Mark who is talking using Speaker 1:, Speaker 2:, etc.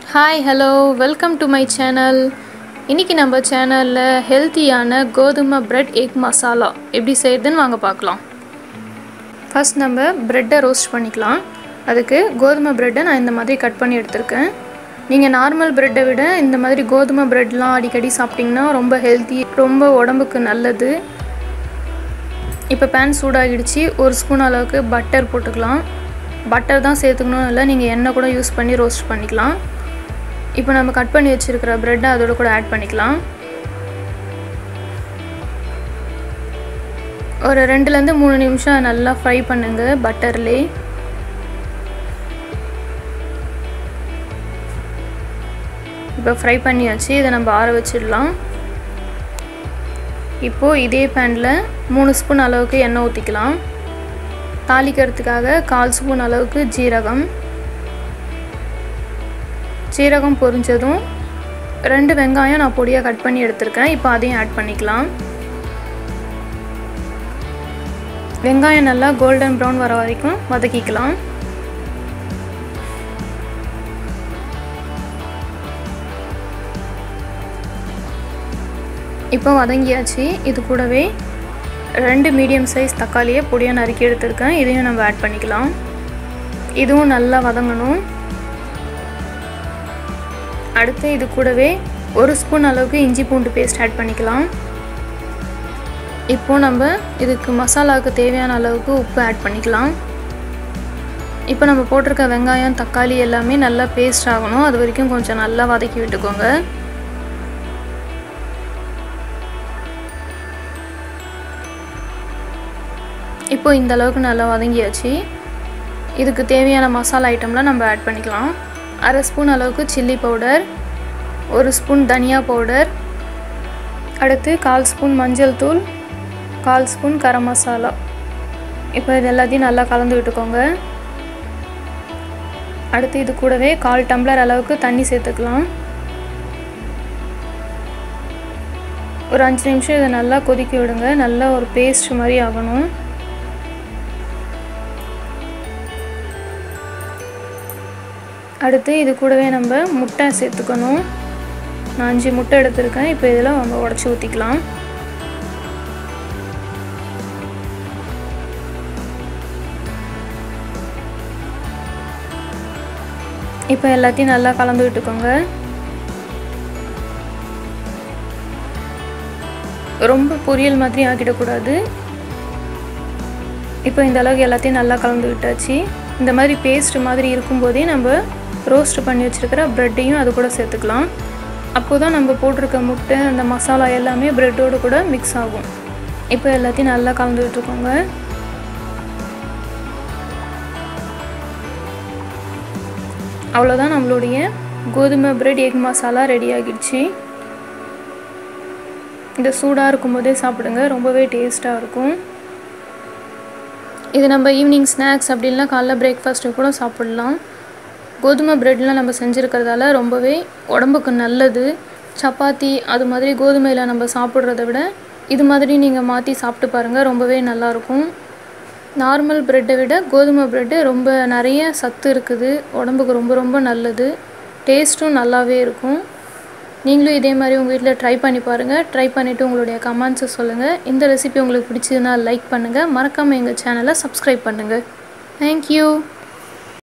Speaker 1: hi hello welcome to my channel இன்றைக்கி நம்ம சேனலில் ஹெல்த்தியான கோதுமை பிரெட் எக் மசாலா எப்படி செய்யுதுன்னு வாங்க பார்க்கலாம் ஃபர்ஸ்ட் நம்ம ப்ரெட்டை ரோஸ்ட் பண்ணிக்கலாம் அதுக்கு கோதுமை ப்ரெட்டை நான் இந்த மாதிரி கட் பண்ணி எடுத்திருக்கேன் நீங்கள் நார்மல் ப்ரெட்டை விட இந்த மாதிரி கோதுமை ப்ரெட்லாம் அடிக்கடி சாப்பிட்டிங்கன்னா ரொம்ப ஹெல்த்தி ரொம்ப உடம்புக்கு நல்லது இப்போ பேன் சூடாகிடுச்சு ஒரு ஸ்பூன் அளவுக்கு பட்டர் போட்டுக்கலாம் பட்டர் தான் சேர்த்துக்கணும் இல்லை நீங்கள் எண்ணெய் கூட யூஸ் பண்ணி ரோஸ்ட் பண்ணிக்கலாம் இப்போ நம்ம கட் பண்ணி வச்சுருக்கிற ப்ரெட்டை அதோட கூட ஆட் பண்ணிக்கலாம் ஒரு ரெண்டுலேருந்து மூணு நிமிஷம் நல்லா ஃப்ரை பண்ணுங்க பட்டர்லே இப்போ ஃப்ரை பண்ணியாச்சு இதை நம்ம ஆற வச்சிடலாம் இப்போது இதே பேனில் மூணு ஸ்பூன் அளவுக்கு எண்ணெய் ஊற்றிக்கலாம் தாளிக்கிறதுக்காக கால் ஸ்பூன் அளவுக்கு ஜீரகம் சீரகம் பொரிஞ்சதும் ரெண்டு வெங்காயம் நான் பொடியாக கட் பண்ணி எடுத்திருக்கேன் இப்போ அதையும் ஆட் பண்ணிக்கலாம் வெங்காயம் நல்லா கோல்டன் ப்ரௌன் வர வரைக்கும் வதக்கிக்கலாம் இப்போ வதங்கியாச்சு இது கூடவே ரெண்டு மீடியம் சைஸ் தக்காளியை பொடியாக நறுக்கி எடுத்திருக்கேன் இதையும் நம்ம ஆட் பண்ணிக்கலாம் இதுவும் நல்லா வதங்கணும் அடுத்து இது கூடவே ஒரு ஸ்பூன் அளவுக்கு இஞ்சி பூண்டு பேஸ்ட் ஆட் பண்ணிக்கலாம் இப்போது நம்ம இதுக்கு மசாலாவுக்கு தேவையான அளவுக்கு உப்பு ஆட் பண்ணிக்கலாம் இப்போ நம்ம போட்டிருக்க வெங்காயம் தக்காளி எல்லாமே நல்லா பேஸ்ட் ஆகணும் அது வரைக்கும் கொஞ்சம் நல்லா வதக்கி விட்டுக்கோங்க இப்போ இந்த அளவுக்கு நல்லா வதங்கியாச்சு இதுக்கு தேவையான மசாலா ஐட்டம்லாம் நம்ம ஆட் பண்ணிக்கலாம் அரை ஸ்பூன் அளவுக்கு சில்லி பவுடர் ஒரு ஸ்பூன் தனியா பவுடர் அடுத்து கால் ஸ்பூன் மஞ்சள் தூள் கால் ஸ்பூன் கரம் மசாலா இப்போ இது எல்லாத்தையும் நல்லா கலந்து விட்டுக்கோங்க அடுத்து இது கூடவே கால் டம்ளர் அளவுக்கு தண்ணி சேர்த்துக்கலாம் ஒரு அஞ்சு நிமிஷம் இதை நல்லா கொதிக்க விடுங்க நல்லா ஒரு பேஸ்ட் மாதிரி ஆகணும் அடுத்து இது கூடவே நம்ம முட்டை சேர்த்துக்கணும் நான் அஞ்சு முட்டை எடுத்திருக்கேன் இப்போ இதில் நம்ம உடச்சி ஊற்றிக்கலாம் இப்போ எல்லாத்தையும் நல்லா கலந்து விட்டுக்கோங்க ரொம்ப பொரியல் மாதிரி ஆக்கிடக்கூடாது இப்போ இந்த அளவுக்கு எல்லாத்தையும் நல்லா கலந்து விட்டாச்சு இந்த மாதிரி பேஸ்ட் மாதிரி இருக்கும்போதே நம்ம ரோஸ்ட் பண்ணி வச்சுருக்கிற ப்ரெட்டையும் அது கூட சேர்த்துக்கலாம் அப்போ தான் நம்ம போட்டிருக்க முட்டை அந்த மசாலா எல்லாமே ப்ரெட்டோடு கூட மிக்ஸ் ஆகும் இப்போ எல்லாத்தையும் நல்லா கலந்து விட்டுருக்கோங்க அவ்வளோதான் நம்மளுடைய கோதுமை பிரெட் எக் மசாலா ரெடி ஆகிடுச்சு இந்த சூடாக இருக்கும்போதே சாப்பிடுங்க ரொம்பவே டேஸ்ட்டாக இருக்கும் இது நம்ம ஈவினிங் ஸ்நாக்ஸ் அப்படின்னா காலைல பிரேக்ஃபாஸ்ட்டு கூட சாப்பிட்லாம் கோதுமை ப்ரெட்லாம் நம்ம செஞ்சுருக்கிறதால ரொம்பவே உடம்புக்கு நல்லது சப்பாத்தி அது மாதிரி கோதுமையில் நம்ம சாப்பிட்றத விட இது மாதிரி நீங்கள் மாற்றி சாப்பிட்டு பாருங்கள் ரொம்பவே நல்லாயிருக்கும் நார்மல் ப்ரெட்டை விட கோதுமை ப்ரெட்டு ரொம்ப நிறைய சத்து இருக்குது உடம்புக்கு ரொம்ப ரொம்ப நல்லது டேஸ்ட்டும் நல்லாவே இருக்கும் நீங்களும் இதே மாதிரி உங்கள் வீட்டில் ட்ரை பண்ணி பாருங்கள் ட்ரை பண்ணிவிட்டு உங்களுடைய கமெண்ட்ஸை சொல்லுங்கள் இந்த ரெசிபி உங்களுக்கு பிடிச்சதுன்னா லைக் பண்ணுங்கள் மறக்காமல் எங்கள் சேனலை சப்ஸ்கிரைப் பண்ணுங்கள் தேங்க்யூ